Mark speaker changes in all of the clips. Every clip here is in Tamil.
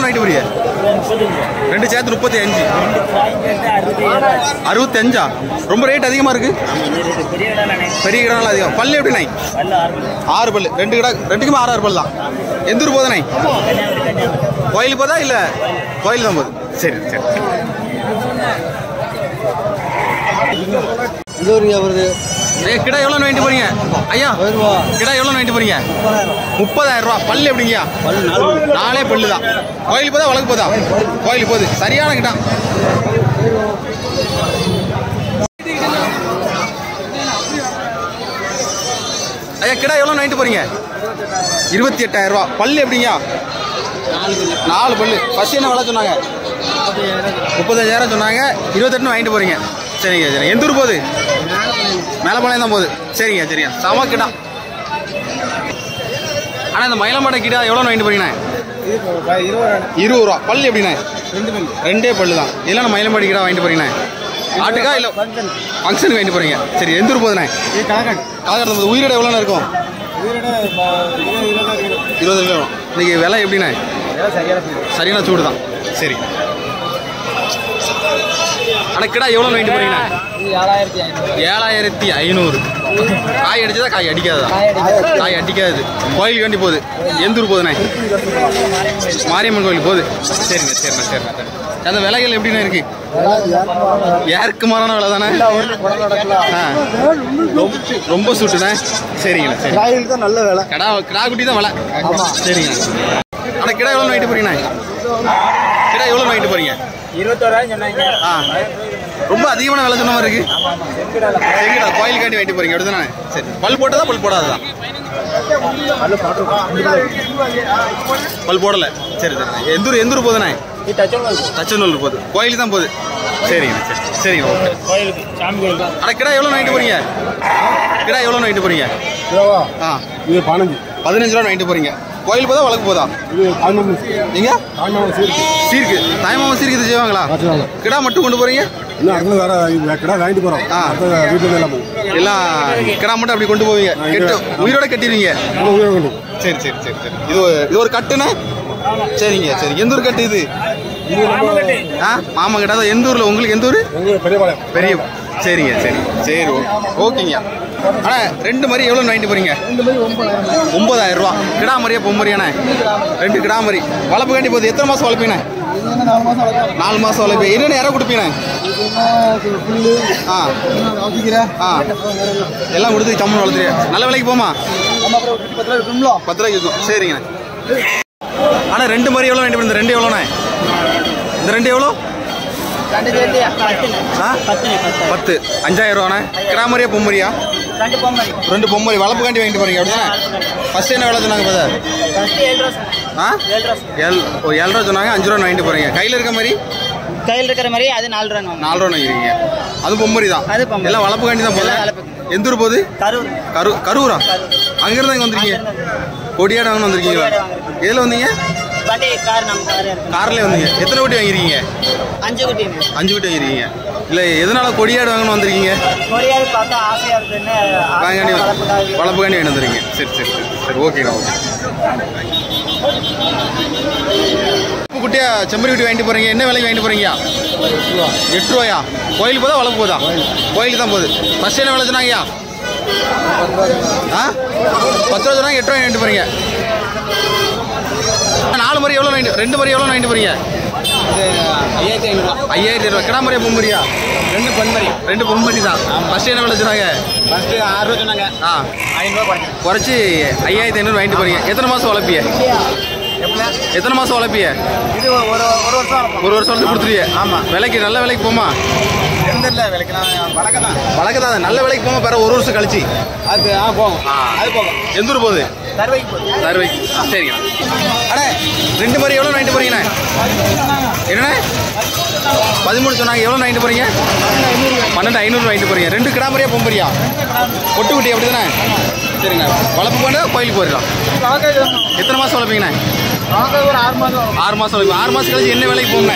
Speaker 1: வாங்கிட்டு போறீங்க ரெண்டு சேர்த்து முப்பத்தி அஞ்சு அறுபத்தஞ்சா ரொம்ப ரேட் அதிகமாக இருக்கு பெரிய கிடாலாம் அதிகம் பல்லு எப்படி நாய் ஆறு பல்லு ரெண்டு கிடா ரெண்டுக்குமே ஆறு ஆறு பல் தான் எந்த ஊர் போதா நாய் கோயிலுக்கு போதா இல்லை கோயில் தான் போகுது சரி சரி
Speaker 2: இது ஒரு வருது
Speaker 1: ஐயா கிடா எவ்வளோ வாங்கிட்டு போறீங்க ஐயா
Speaker 2: ரூபா
Speaker 1: கிடா எவ்வளோ வாங்கிட்டு போறீங்க முப்பதாயிரம் ரூபா பல்லு எப்படிங்கய்யா நாலே பல்லு தான் கோயிலுக்கு போதா வழக்கு போதா கோயிலுக்கு போகுது சரியான கிட்டா ஐயா கிடா எவ்வளோ வாங்கிட்டு போறீங்க இருபத்தி எட்டாயிரம் ரூபா பல்லு எப்படிங்கய்யா நாலு பல்லு ஃபர்ஸ்ட் என்ன விலை சொன்னாங்க முப்பத்தஞ்சாயிரம் சொன்னாங்க இருபத்தெட்டு வாங்கிட்டு போறீங்க சரிங்க சரிங்க எந்த ஊர் போகுது மேலப்பாளையம் தான் போகுது சரிங்க சரிங்க சம கிடா ஆனால் இந்த மயிலமாட கிடா எவ்வளோ வாங்கிட்டு போறீங்கண்ணே இருபது ரூபா பல்லு எப்படிண்ணே ரெண்டே பல்லு தான் இல்லைண்ணா மயிலமாடி கிடா வாங்கிட்டு போறீங்கண்ணே ஆட்டுக்கா இல்லை ஃபங்க்ஷனுக்கு வாங்கிட்டு போறீங்க சரி எந்த ஊர் போகுதுண்ணே காலகட்டம் போகுது உயிரிட எவ்வளோண்ணே இருக்கும் இருபது கிலோ இன்னைக்கு விலை எப்படிண்ணே சரியான சூடு தான் சரி ஆனால் கிடா எவ்வளோ வாங்கிட்டு போறீங்கண்ணே
Speaker 2: ஏழாயிரத்தி ஐநூறு
Speaker 1: ஏழாயிரத்தி ஐநூறு காய் அடிச்சதா காய் அடிக்காததா காய் அடிக்காது கோயிலுக்கு வேண்டி போகுது எந்த ஊர் போகுதுண்ணே மாரியம்மன் கோயில் போகுது சரிண்ணே சரிண்ணே சரிண்ணே சரிண்ணே. அந்த விலைகள் எப்படிண்ணே இருக்கு யாருக்கு மாறான விலை தானே ஆ. ரொம்ப- ரொம்ப சுட்டுண்ணே சரிங்கண்ணே சரி
Speaker 2: காய்களுக்கு தான் நல்ல வேலை
Speaker 1: கடா கடா குட்டி தான் விலை சரிங்க ஆனால் கிடா எவ்வளோ வாங்கிட்டு போறீங்கண்ணே கிடா எவ்வளோ வாங்கிட்டு போறீங்க
Speaker 2: இருபத்தோராயிரம் சொன்னாங்க
Speaker 1: ஆ ரொம்ப அதிகமான விலை சொன்ன மாதிரி இருக்கு எங்கடா கோயிலுக்காண்டி வாங்கிட்டு போறீங்க அப்படிதானே சரி பல் போட்டதா பல் போடாததா பல் போடல சரி சரி எந்த ஊர் எந்த ஊர் போகுதுண்ணே தச்சநல்லூர் போகுது கோயிலுக்கு தான் போகுது சரிங்க சரி சரிங்க ஓகே
Speaker 2: கோயிலுக்கு சாமி கோயிலுக்கு
Speaker 1: அட கிடா எவ்வளோ வாங்கிட்டு போறீங்க கிடா எவ்வளோ வாங்கிட்டு போறீங்க ஆ
Speaker 3: இது பதினஞ்சு
Speaker 1: பதினஞ்சு ரூபா வாங்கிட்டு போறீங்க கோயில் போதா வழக்கு போதா
Speaker 3: இது பதினொன்று
Speaker 1: நீங்க
Speaker 3: பதினொன்று சீருக்கு
Speaker 1: சீருக்கு தாய்மாமன் சீருக்கு இது செய்வாங்களா
Speaker 3: வச்சுருவாங்க
Speaker 1: கிடா மட்டும் கொண்டு போறீங்க
Speaker 3: இன்னும் அடுத்தது வேற இது கடை வாங்கிட்டு போகிறோம்
Speaker 1: ஆ.
Speaker 3: வீட்டில் எல்லாம் போகும்
Speaker 1: எல்லாம் கிடா மட்டும் அப்படி கொண்டு போவீங்க கெட்டு உயிரோட கட்டிடுவீங்க
Speaker 3: நம்ம உயிரை கொண்டு
Speaker 1: சரி சரி சரி சரி இது ஒரு- இது ஒரு கட்டுண்ணே சரிங்க சரி எந்த ஊர் கட்டு இது ஆ மாமா கட்டு அதான் எந்த ஊர்ல உங்களுக்கு எந்த ஊர்
Speaker 3: எங்கள் பெரியபாளையம்
Speaker 1: பெரிய சரிங்க சரி சரி ஓகே ஓகேங்க அண்ணா ரெண்டு மாதிரி எவ்வளோ வாங்கிட்டு போறீங்க ஒன்பதாயிரம் ரூபா கிடா மாதிரியா பொம்மரியாண்ணே ரெண்டு கிடா மாதிரி வளர்ப்பு காண்டி போகுது எத்தனை மாதம் வளர்ப்பீண்ணே நாலு மாதம் வளர்ப்பீங்க என்னென்ன இற கொடுப்பீண்ணே ஆ ஆ எல்லாம் கொடுத்து சம்மன் வளர்த்துறியா நல்ல விலைக்கு போமா பத்து ரூபாய்க்கு இருக்கும் சரிங்க அண்ணா ரெண்டு மாதிரி எவ்வளோ வேண்டி இந்த ரெண்டு எவ்வளோண்ணே இந்த ரெண்டு எவ்வளோ
Speaker 2: ரெண்டு சேர்த்து பத்துங்க
Speaker 1: ஆ
Speaker 2: பத்துங்க பத்து
Speaker 1: பத்து அஞ்சாயிரம் ரூபாண்ணே கிராமரியா பொம்மரியா
Speaker 2: ரெண்டு பொம்பளை
Speaker 1: ரெண்டு பொம்மரி வளர்ப்பு காண்டி வாங்கிட்டு போறீங்க அப்படிதானே ஃபர்ஸ்ட் என்ன விலை சொன்னாங்க பதா
Speaker 2: ஃபஸ்ட்டு ஏழு ரூபா சொன்னாங்க.
Speaker 1: ஆ
Speaker 2: ஏழு ரூபா சொன்னாங்க.
Speaker 1: ஏழு ஒரு ஏழு ரூபா சொன்னாங்க அஞ்சு ரூபா வாங்கிட்டு போறீங்க கையில் இருக்க மாதிரி
Speaker 2: கையில் இருக்கிற மாதிரி அது நாலு ரூபா வாங்க
Speaker 1: நாலு ரூபா வாங்கிக்கிறீங்க அது பொம்மரி தான்
Speaker 2: அது பொம்மரி.
Speaker 1: எல்லாம் வளர்ப்பு காண்டி தான் போகுது
Speaker 2: எல்லாம் வளர்ப்பு.
Speaker 1: எந்த ஊர் போகுது
Speaker 2: கரூர்
Speaker 1: கரு கரூரா அங்கிருந்து இங்கே வந்திருக்கீங்க கொடியாடு வாங்க வந்திருக்கீங்களா
Speaker 2: கொடியாடு வாங்குறதுக்கு.
Speaker 1: எதில் வந்தீங்க
Speaker 2: வண்டி கார் நம்ம கார் இருக்கு
Speaker 1: கார்லேயே வந்தீங்க எத்தனை கோடி வாங்கிருக்கீங்க
Speaker 2: அஞ்சு குட்டிங்க
Speaker 1: அஞ்சு கோடி வாங்கிருக்கீங்க இல்லை எதனால கொடியாடு வாங்கணும் வந்திருக்கீங்க
Speaker 2: கொரியாரு பார்த்தா ஆசையா இருக்குன்னு
Speaker 1: வாங்காண்டி
Speaker 2: வளர்ப்புக்காக.
Speaker 1: வளர்ப்புக்காண்டி வாங்கி வந்துருக்கீங்க சரி சரி சரி சரி ஓகேண்ணா ஓகே உப்பு குட்டியா செம்பரி குட்டி வாங்கிட்டு போறீங்க என்ன விலைக்கு வாங்கிட்டு போறீங்க எட்டு ரூபாயா கோயிலுக்கு போதா வளர்ப்பு போதா கோயிலுக்கு தான் போகுது ஃபர்ஸ்ட் என்ன விலை சொன்னாங்கய்யா ஆ பத்து ரூபா சொன்னாங்க எட்டு ரூபாய் வாங்கிட்டு போறீங்க நாலு மணி எவ்வளோ வாங்கிட்டு ரெண்டு மணி எவ்வளோ வாங்கிட்டு போறீங்க
Speaker 2: ஐயாயிரத்தி ஐநூறுவா
Speaker 1: ஐயாயிரத்தி ரூபா கிடா மரியா பொம்மரியா
Speaker 2: ரெண்டு பொன்மரி
Speaker 1: ரெண்டு பொம்மரி தான் ஃபர்ஸ்ட் என்ன விலை சொன்னாங்க
Speaker 2: ஃபஸ்ட்டு ஆறு ரூபா சொன்னாங்க
Speaker 1: ஆ
Speaker 2: ஐநூறுவா குறைஞ்சு
Speaker 1: குறைச்சி ஐயாயிரத்தி ஐநூறு வாங்கிட்டு போறீங்க எத்தனை மாசம் வளர்ப்பிய எத்தனை மாசம் வளர்ப்பிய
Speaker 2: இது ஒரு ஒரு ஒரு வருஷம் இருக்கும்
Speaker 1: ஒரு வருஷம் வந்து கொடுத்துருவிய ஆமா விலைக்கு நல்ல விலைக்கு போமா
Speaker 2: எந்த இல்லை விலைக்கலாம் வழக்கம் தான்
Speaker 1: வழக்கு தான் நல்ல விலைக்கு போமா பிற ஒரு வருஷம் கழிச்சு
Speaker 2: அது ஆ போகும் அது போகும்
Speaker 1: எந்த ஊர் போகுது
Speaker 2: தருவைக்கு போகுது
Speaker 1: தருவைக்கு சரிங்க அண்ணே ரெண்டு மாதிரி எவ்வளோ வாங்கிட்டு போறீங்கண்ணே என்னண்ணே பதிமூணு சொன்னாங்க எவ்வளோ வாங்கிட்டு போறீங்க பன்னெண்டு ஐநூறு வாங்கிட்டு போறீங்க ரெண்டு கிடா மாதிரியா பொம்பரியா பொட்டு குட்டி அப்படி தானே சரிங்க வளர்ப்பு பண்ண கோயிலுக்கு போயிடலாம் எத்தனை மாதம் வளர்ப்பீங்கண்ணே
Speaker 2: ஒரு ஆறு மாதம்
Speaker 1: ஆறு மாதம் வளர்ப்பீங்க ஆறு மாதம் கழிச்சு என்ன வேலைக்கு போங்கண்ணே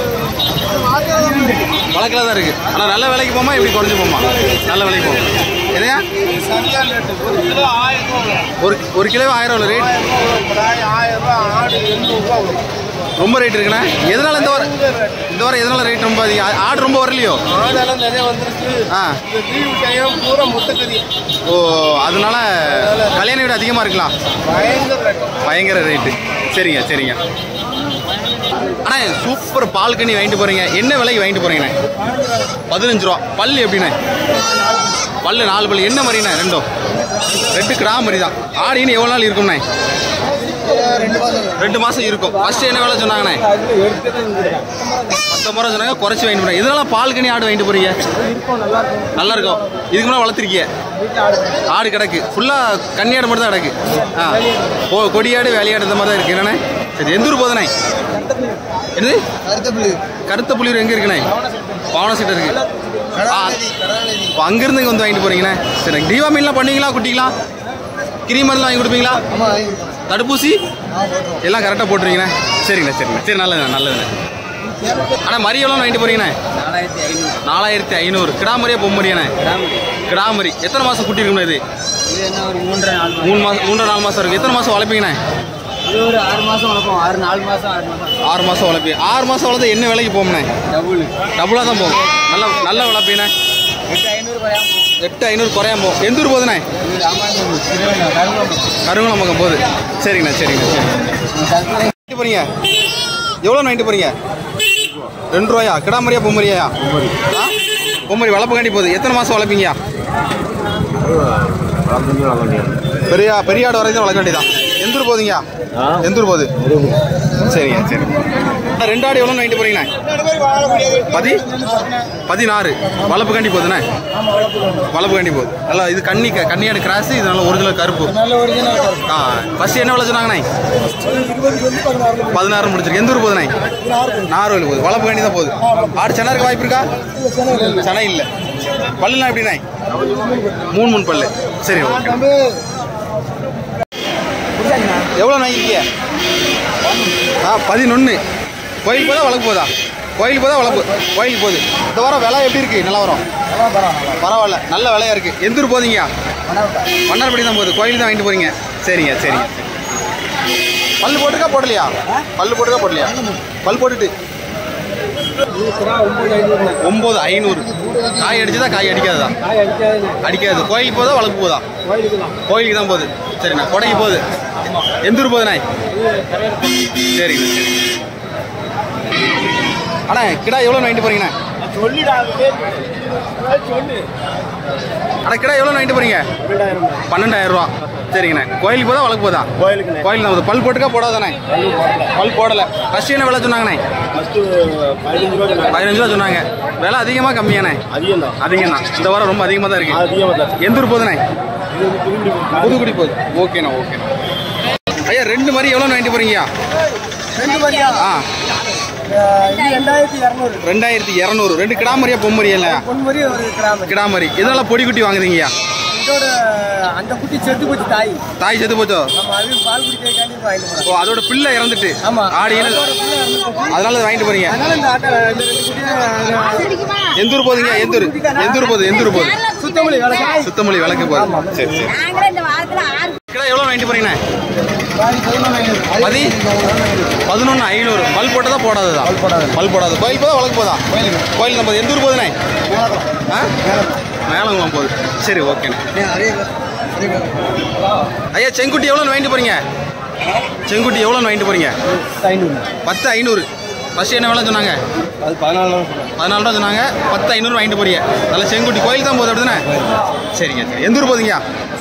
Speaker 1: வழக்கில் தான் இருக்குது ஆனால் நல்ல வேலைக்கு போமா இப்படி குறைஞ்சு போமா நல்ல வேலைக்கு போகும் எதையா
Speaker 2: சரியான ரேட்டு ஒரு கிலோ ஆயிரம் ரூபா வரும்.
Speaker 1: ஒரு ஒரு கிலோ ஆயிரம் ரூபா ரேட்
Speaker 2: ஆயிரம் ரூபா வரும். கிடாய் ஆயிரம் ரூபா ஆடு எண்ணூறு ரூபா வரும்
Speaker 1: ரொம்ப ரேட் இருக்குண்ணே எதனால இந்த வாரம் இந்த வாரம் எதனால ரேட் ரொம்ப அதிகம் ஆ- ஆடு ரொம்ப வரலையோ
Speaker 2: ஆடெல்லாம் நிறைய வந்திருக்கு
Speaker 1: ஆ
Speaker 2: இந்த லீவு டைம் பூரா முட்டைக்கறி
Speaker 1: ஓ அதனால கல்யாண வீடு அதிகமாக இருக்கலாம்
Speaker 2: பயங்கர ரேட்டு
Speaker 1: பயங்கர ரேட்டு சரிங்க சரிங்க அண்ணா சூப்பர் பால் கண்ணி வாங்கிட்டு போறீங்க என்ன விலைக்கு வாங்கிட்டு போறீங்கண்ணே பதினஞ்சு ரூபா பல்லு எப்படிண்ணே பல்லு நாலு பல்லு என்ன மாதிரிண்ணே ரெண்டும் ரெண்டு கிடா மாதிரி தான் ஆடு இன்னும் எவ்வளோ நாள் இருக்கும்ண்ணே ரெண்டு மாசம் இருக்கும் ஃபர்ஸ்ட் என்ன வேலை சொன்னாங்கண்ணே பத்தொம்பது ரூபா சொன்னாங்க குறைச்சி வாங்கிட்டு போறேன் இதனால பால் கனி ஆடு வாங்கிட்டு போறீங்க நல்லா இருக்கும் இதுக்கு முன்னாடி வளர்த்துருக்கீங்க ஆடு கிடக்கு ஃபுல்லாக கன்னியாடு மட்டும் தான் கிடக்கு ஆ ஓ கொடியாடு வேலையாடு இந்த மாதிரி தான் இருக்கு என்னண்ணே சரி எந்த ஊர் போதுண்ணே என்னது கருத்த புள்ளியூர் எங்கே இருக்குண்ணே பாவனசீட்டை இருக்கு ஆ இப்போ அங்கேருந்து இங்கே வந்து வாங்கிட்டு போறீங்கண்ணே சரி டீவா மீன்லாம் பண்ணுவீங்களா குட்டிங்களா கிரீமர்லாம் வாங்கி கொடுப்பீங்களா தடுப்பூசி எல்லாம் கரெக்டாக போட்டுருவீங்கண்ணே சரிங்கண்ணே சரிண்ணே சரி நல்லதுண்ணே நல்லதுண்ணே அண்ணா மரி எவ்வளோ வாங்கிட்டு போறீங்கண்ணே
Speaker 4: நாலாயிரத்தி ஐநூறு
Speaker 1: நாலாயிரத்தி ஐநூறு கிடாமரியா பொம்மரியாண்ணே கிடாமரி எத்தனை மாதம் குட்டி இருக்குண்ணே இது
Speaker 4: இது என்ன ஒரு மூன்றரை நாலு மாதம்
Speaker 1: மூணு மாதம் மூன்றரை நாலு மாதம் இருக்கு எத்தனை மாதம் வளர்ப்பீங்கண்ணே
Speaker 4: இது ஒரு ஆறு மாதம் வளர்ப்போம் ஆறு நாலு மாதம் ஆறு மாதம்
Speaker 1: ஆறு மாதம் வளர்ப்பீங்க ஆறு மாதம் வளர்த்து என்ன விலைக்கு போகும்ண்ணே
Speaker 4: டபுள்
Speaker 1: டபுளாக தான் போகும் நல்ல நல்ல வளர்ப்பீங்கண்ணே
Speaker 4: எட்டு ஐநூறு குறையாம போகும்
Speaker 1: எட்டு ஐநூறு குறையாம போகும் எந்த ஊர் போகுதுண்ணே
Speaker 4: இது ராமாயணம் திருவண்ணா கருவம்
Speaker 1: கருங்குளம் பக்கம் போகுது சரிங்கண்ணா சரிங்கண்ணா சரி வாங்கிட்டு போறீங்க எவ்வளோ வாங்கிட்டு போறீங்க ரெண்டு ரூபாயா கிடாமரியா பொம்மரியா ஆ பொம்மரி வளர்ப்புக்காண்டி போகுது எத்தனை மாதம் வளர்ப்பீங்கயா பெரிய பெரிய ஆடு வரைக்கும் வளர்க்க வேண்டியதான் எந்த ஊர் போகுதுங்க எந்த ஊர் போகுது சரிங்க சரி அண்ணா, ரெண்டு ஆடு எவ்வளோ வாங்கிட்டு போறீங்கண்ணே பதி பதினாறு வளர்ப்புக்காண்டி போகுதுண்ணே வளர்ப்புக்காண்டி போகுது நல்லா இது கன்னி கன்னியாடு கிராஸ் இது நல்ல ஒரிஜினல் கருப்பு
Speaker 2: நல்ல ஒரிஜினல்
Speaker 1: ஆ ஃபர்ஸ்ட் என்ன விலை சொன்னாங்கண்ணே பதினாறு முடிச்சிருக்கு எந்த ஊர் போகுதுண்ணே நார்வேல் போகுது வளர்ப்பு வேண்டி தான் போகுது ஆடு சென்னை இருக்க வாய்ப்பு இருக்கா சென்னை இல்லை பல்லுலாம் எப்படிண்ணே மூணு மூணு பல்லு சரி ஓகே எவ்வளோ வாங்கிருக்கீங்க ஆ பதினொன்று கோயில் போதா வளர்ப்பு போதா கோயில் போதா வளர்ப்பு கோயிலுக்கு போகுது இந்த வாரம் விலை எப்படி இருக்கு நல்லா வரும் பரவாயில்ல நல்ல விலையா இருக்கு எந்த ஊர் போதீங்க மன்னார்படி தான் போகுது கோயில் தான் வாங்கிட்டு போறீங்க சரிங்க சரிங்க பல்லு போட்டுக்கா போடலையா பல்லு போட்டுக்கா போடலையா பல் போட்டுட்டு ஒம்பது ஐநூறு காய் அடிச்சதா காய் அடிக்காததா அடிக்காது கோயிலுக்கு போதா வளர்ப்பு போதா கோயிலுக்கு தான் போகுது சரிண்ணா கொடைக்கு போகுது எந்த ஊர் போகுதுண்ணா சரிங்க சரிங்க அண்ணா கிடா எவ்வளோ வாங்கிட்டு போறீங்கண்ணா
Speaker 2: சொல்லிடா சொல்லு
Speaker 1: அண்ணா கிடா எவ்வளோ வாங்கிட்டு போறீங்க பன்னெண்டாயிரம் ரூபா சரிங்கண்ணா கோயிலுக்கு போதா வளர்க்கு போதா
Speaker 2: கோயிலுக்குண்ணே
Speaker 1: கோயில் தான் போகுது. பல் போட்டுக்கா போடாதானே பல் போடலை ஃபர்ஸ்ட் என்ன விலை சொன்னாங்கண்ணே
Speaker 2: ஃபஸ்ட்டு பதினஞ்சு ரூபா சொன்னாங்க.
Speaker 1: பதினஞ்சு ரூபா சொன்னாங்க விலை அதிகமாக கம்மியாண்ணே
Speaker 2: அதிகம் தான்
Speaker 1: அதிகம் தான் இந்த வாரம் ரொம்ப அதிகமாக தான் இருக்கு
Speaker 2: அதிகமாக தான்
Speaker 1: எந்த ஊர் போகுதுண்ணே
Speaker 2: இது வந்து திரும்பி
Speaker 1: புதுக்குடி போகுது ஓகேண்ணா ஓகேண்ணா ஐயா ரெண்டு மாதிரி எவ்வளோ வாங்கிட்டு போறீங்கயா
Speaker 2: ரெண்டு மணியா
Speaker 1: ஆ
Speaker 2: இது ரெண்டாயிரத்தி இரநூறு
Speaker 1: ரெண்டாயிரத்தி இரநூறு ரெண்டு கிடாமரியா பொம்மரியா இல்லையா
Speaker 2: பொன்மரி ஒரு கிராமம்
Speaker 1: கிடாமரி இதெல்லாம் பொடி குட்டி வாங்குறீங்கயா
Speaker 2: இதோட அந்த குட்டி செத்து போச்சு தாய்
Speaker 1: தாய் செத்து போச்சோ
Speaker 2: நம்ம அது பால் குடிக்கிறதுக்காண்டி வாங்கிட்டு போறோம்
Speaker 1: ஓ அதோட பிள்ளை இறந்துட்டு
Speaker 2: ஆமா
Speaker 1: ஆடியில
Speaker 2: அதோட பிள்ளை இறந்து போச்சு.
Speaker 1: அதனால அதை வாங்கிட்டு போறீங்க
Speaker 2: அதனால இந்த ஆட்டை இந்த ரெண்டு குட்டியை
Speaker 1: எந்த ஊர் போகுதுங்க எந்த ஊர் எந்த ஊர் போகுது எந்த ஊர் போகுது
Speaker 2: சுத்தமொழி வேலை
Speaker 1: சுத்தமொழி விளக்கு போகுது சரி சரி
Speaker 5: நாங்களே இந்த வாரத்துல ஆறு
Speaker 1: கிடா எவ்வளோ வாங்கிட்டு போறீங்கண்ணே பதி பதினொன்று ஐநூறு பல் போட்டதா போடாததா பல் போடாது கோயில் போதா வழக்கு போதா கோயிலுக்கு கோயில் நம்ம எந்த ஊர் போகுதுண்ணே ஆ மேலங்குளம் போகுது சரி ஓகேண்ணே ஐயா செங்குட்டி எவ்வளோ வாங்கிட்டு போறீங்க செங்குட்டி எவ்வளோ வாங்கிட்டு போறீங்க
Speaker 2: ஐநூறு
Speaker 1: பத்து ஐநூறு ஃபர்ஸ்ட் என்ன வேலை சொன்னாங்க
Speaker 2: அது பதினாலு
Speaker 1: பதினாலு ரூபா சொன்னாங்க பத்து ஐநூறு வாங்கிட்டு போறீங்க நல்ல செங்குட்டி கோயில் தான் போகுது அப்படிதானே சரிங்க சரி எந்த ஊர் போகுதுங்க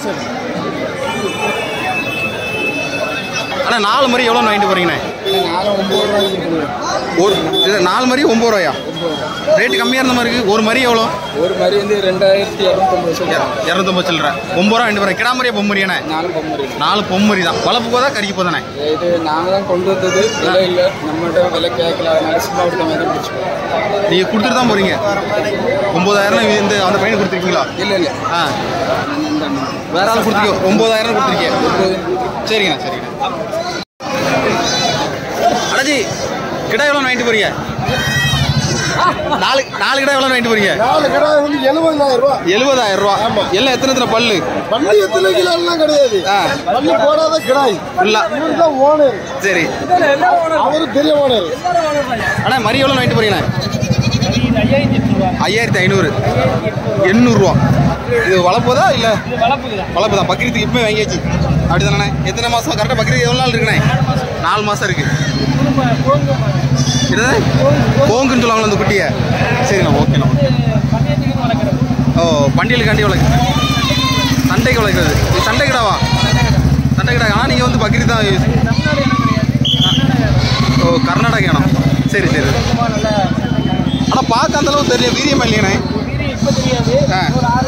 Speaker 1: அண்ணா நாலு மாதிரி எவ்வளோ வாங்கிட்டு போறீங்கண்ணே ஒரு இது நாலு மாதிரி ஒம்பது ரூபாயா ரேட்டு கம்மியாக இருந்த மாதிரி இருக்குது ஒரு மாதிரி எவ்வளோ
Speaker 4: ஒரு மாதிரி வந்து ரெண்டாயிரத்தி இரநூத்தம்பது சொல்லுவாங்க
Speaker 1: இரநூத்தம்பது சில்லற ஒம்பது ரூபா வாங்கிட்டு போகிறேன் கிடாமரியா பொம்மரியாண்ணே
Speaker 4: நானும் பொம்மரி
Speaker 1: நாலு பொம்மரி தான் வளர்ப்பு போதா கறிக்கு போதானே
Speaker 4: இது நாங்கள் தான் கொண்டு வந்தது விலை இல்லை நம்மகிட்ட விலை கேட்கல அதனால சும்மா விட்ட மாதிரி பிடிச்சிப்போம்
Speaker 1: நீங்கள் கொடுத்துட்டு தான் போகிறீங்க ஒம்பதாயிரம் இந்த அந்த பையனுக்கு கொடுத்துருக்கீங்களா
Speaker 4: இல்லை இல்லை
Speaker 1: ஆ வேற ஆள் கொடுத்துருக்கீங்க ஒம்பதாயிரம் கொடுத்துருக்கீங்க சரிங்கண்ணா சரிங்கண்ணா அடஜி கிடா எவ்வளோ வாங்கிட்டு போறீங்க நாலு நாலு கடை எவ்வளோ வாங்கிட்டு போறீங்க
Speaker 3: நாலு கடை வந்து எழுபதாயிரம் ரூபா
Speaker 1: எழுபதாயிரம் ரூபா எல்லாம் எத்தனை எத்தனை பல்லு
Speaker 3: பள்ளி எத்தனை கிலோ எல்லாம் கிடையாது
Speaker 1: ஆ.
Speaker 3: பள்ளி போடாத கிடாய்
Speaker 1: ஃபுல்லா
Speaker 3: இவரு தான் ஓனர்
Speaker 1: சரி
Speaker 3: அவரு பெரிய ஓனர்
Speaker 1: அண்ணா மரி எவ்வளோ வாங்கிட்டு போறீங்கண்ணா ஐயாயிரத்தி ஐநூறு எண்ணூறுரூவா இது வளர்ப்பதா இல்லை வளர்ப்பு தான் பக்ரீத்துக்கு இப்போ வாங்கியாச்சு அப்படிதானே எத்தனை மாதம் கரெக்டாக பக்ரீத் எவ்வளோ நாள் இருக்குண்ணே நாலு மாதம் இருக்கு என்னது கோங்குன்னு சொல்லுவாங்களா அந்த குட்டியை சரிண்ணா ஓகேண்ணா ஓ பண்டிகைக்காண்டி வளர்க்குறது சண்டைக்கு வளர்க்குறது இது சண்டை கிடாவா சண்டை கிடா ஆனால் நீங்கள் வந்து பக்ரீத் தான் use- ஓ கர்நாடகாண்ணா சரி சரி ஆனால் பார்க்க அந்த அளவுக்கு தெரியல வீரியமா இல்லையாண்ணே ஆ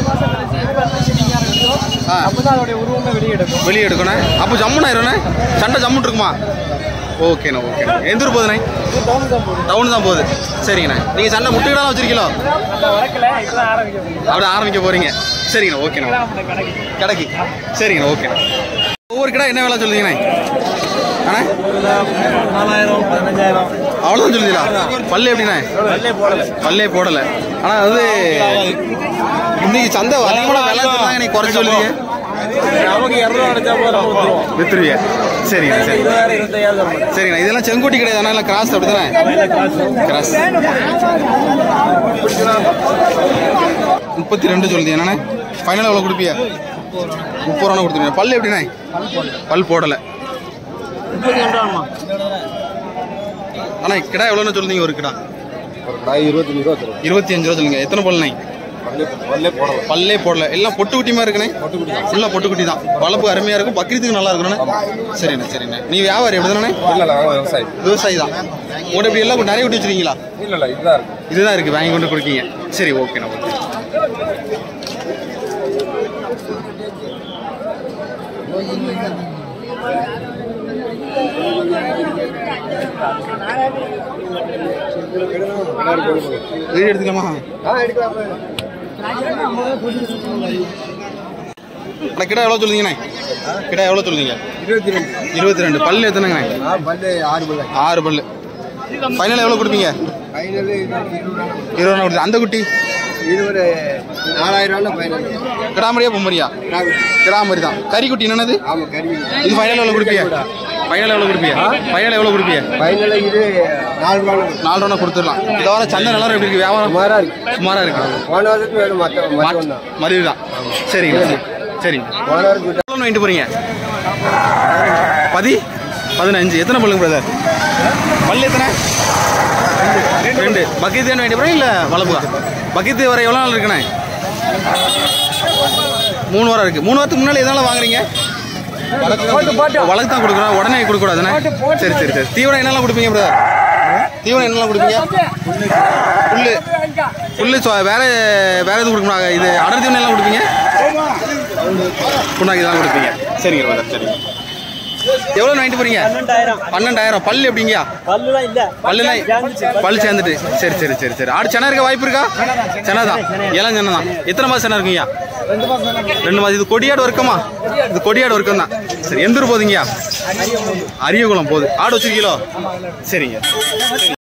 Speaker 1: ஆ வெளியே எடுக்கணும் அப்போ ஜம்முன்னு ஆயிரும்ண்ணே சண்டை ஜம்முன்னு இருக்குமா ஓகேண்ணா ஓகேண்ணா எந்த ஊர் போகுதுண்ணே டவுன் தான் போகுது சரிங்கண்ணா நீங்கள் சண்டை முட்டைகளாம் வச்சிருக்கீங்களோ அப்படி ஆரம்பிக்க போறீங்க சரிங்கண்ணா ஓகேண்ணா கடைக்கு சரிங்கண்ணா ஓகேண்ணா ஒவ்வொரு கடை என்ன வேலை சொல்லுங்கண்ணே அண்ணா
Speaker 2: நாலாயிரம் பதினஞ்சாயிரம்
Speaker 1: அவ்வளோதான் சொல்லுதீங்களா பல்லு எப்படிண்ணே பல்லே போடலை ஆனால் அது இன்னைக்கு சந்தை அதிகமான வேலை சொன்னாங்க இன்னைக்கு குறைச்சி சொல்லுவீங்க
Speaker 2: நமக்கு இரநூறுவா கிடைச்சா போதும் விட்டுருவோம்
Speaker 1: வித்துருவிய சரிங்கண்ணா சரி
Speaker 2: இருபதாயிரம் இருபத்தையாயிரம் தர மாட்டேன்
Speaker 1: சரிங்கண்ணா இதெல்லாம் செங்கோட்டி கிடையாது ஆனால் எல்லாம் கிராஸ் அப்படி தானே கிராஸ் முப்பத்தி ரெண்டு சொல்லுது என்னண்ணே ஃபைனல் எவ்வளோ கொடுப்பிய முப்பது ரூபா கொடுத்துருங்க பல் எப்படிண்ணே பல் போடலை அண்ணா கிடா எவ்வளோன்னு சொல்லுங்க ஒரு கிடா
Speaker 3: ஒரு கடை இருபத்தஞ்சு ரூபா தரும்
Speaker 1: இருபத்தி அஞ்சு ரூபா சொல்லுங்க எத்தனை பல்லுண்ணே
Speaker 3: பள்ளி பல்லே போடலாம்
Speaker 1: பல்லே போடல எல்லாம் பொட்டு குட்டிமா இருக்குண்ணே ஃபுல்லாக பொட்டு குட்டி தான் வளர்ப்பு அருமையாக இருக்கும் பக்ரீத்துக்கு நல்லா இருக்கணுண்ணே சரிண்ணே சரிண்ணே நீ வியாபாரி எப்படி தானே
Speaker 3: இல்ல இல்ல நாங்க விவசாயி
Speaker 1: விவசாயி தான் உங்கள்ட்ட இப்படி எல்லாம் நிறைய குட்டி வச்சிருக்கீங்களா
Speaker 3: இல்ல இல்ல இதுதான் இருக்கு
Speaker 1: இதுதான் இருக்கு வாங்கி கொண்டு கொடுக்கீங்க சரி ஓகேண்ணா ஓகே வீடியோ எடுத்துக்கலாமா அண்ணா கிடா எவ்வளோ சொல்லுங்கண்ணே கிடா எவ்வளோ சொல்லுங்க
Speaker 3: இருபத்தி ரெண்டு
Speaker 1: இருபத்தி ரெண்டு பல்லு எத்தனைங்கண்ணே
Speaker 3: பல்லு ஆறு பல்லு
Speaker 1: ஆறு பல்லு ஃபைனல் எவ்வளோ கொடுப்பீங்க
Speaker 3: ஃபைனல்
Speaker 1: இருபது ரூபா கொடுத்து அந்த குட்டி
Speaker 3: இது ஒரு நாலாயிரம் ரூபா ஃபைனல்
Speaker 1: கிடாமரியா பொம்மரியா கிடாமரி தான் கறி குட்டி என்னது
Speaker 3: ஆமா கருவி
Speaker 1: இது ஃபைனல் எவ்வளோ கொடுப்பியா ஃபைனல் எவ்வளோ கொடுப்பியா ஃபைனல் எவ்வளோ கொடுப்பியா
Speaker 3: ஃபைனல் இது நாலு ரூபா
Speaker 1: நாலு ரூபா கொடுத்துடலாம் இந்த வாரம் சந்தை நிலவரம் எப்படி இருக்கு வியாபாரம்
Speaker 3: சுமாரா இருக்கு
Speaker 1: சுமாரா இருக்கு
Speaker 3: போன வருஷத்துக்கு வேணும் மற்ற மற்ற தான்
Speaker 1: மலிவு தான் சரிங்க சரிங்க
Speaker 3: போன வருஷம்
Speaker 1: எவ்வளோ வாங்கிட்டு போறீங்க பதி பதினஞ்சு எத்தனை பல்லுங்க பிரதர் பல்லு எத்தனை ரெண்டு பக்கீத்து தான் வாங்கிட்டு போறேன் இல்லை வளர்ப்புதா பக்கீத்து வர எவ்வளோ நாள் இருக்குண்ணே மூணு வாரம் இருக்கு மூணு வாரத்துக்கு முன்னாடி எதனால வாங்குறீங்க வழக்கு தான் கொடுக்குறோம் உடனே கொடுக்கக்கூடாதுண்ணே சரி சரி சரி தீவனம் என்னெல்லாம் கொடுப்பீங்க பிரதர் தீவனம் என்னெல்லாம் கொடுப்பீங்க புல்லு புல்லு சொ- வேற வேற எதுவும் கொடுக்க மாட்டாங்க இது அடர் தீவனம் எல்லாம் கொடுப்பீங்க புண்ணாக்கு தான் கொடுப்பீங்க சரிங்க பிரதர் சரிங்க எவ்வளோ வாங்கிட்டு போறீங்க பன்னெண்டாயிரம் பல்லு எப்படிங்கயா
Speaker 2: பல்லுலாம் இல்ல
Speaker 1: பல்லுலாம் பல்லு சேர்ந்துட்டு சரி சரி சரி சரி ஆடு சென்னை இருக்க வாய்ப்பு இருக்கா சென்னை தான் இளம் சென்னை தான் எத்தனை மாதம் சென்னை இருக்குங்கய்யா ரெண்டு மாதம் இது கொடியாடு வர்க்கமா இது கொடியாடு வர்க்கம் தான் சரி எந்த ஊர் போகுதுங்கய்யா அரியகுளம் போகுது ஆடு வச்சிருக்கீங்களோ சரிங்க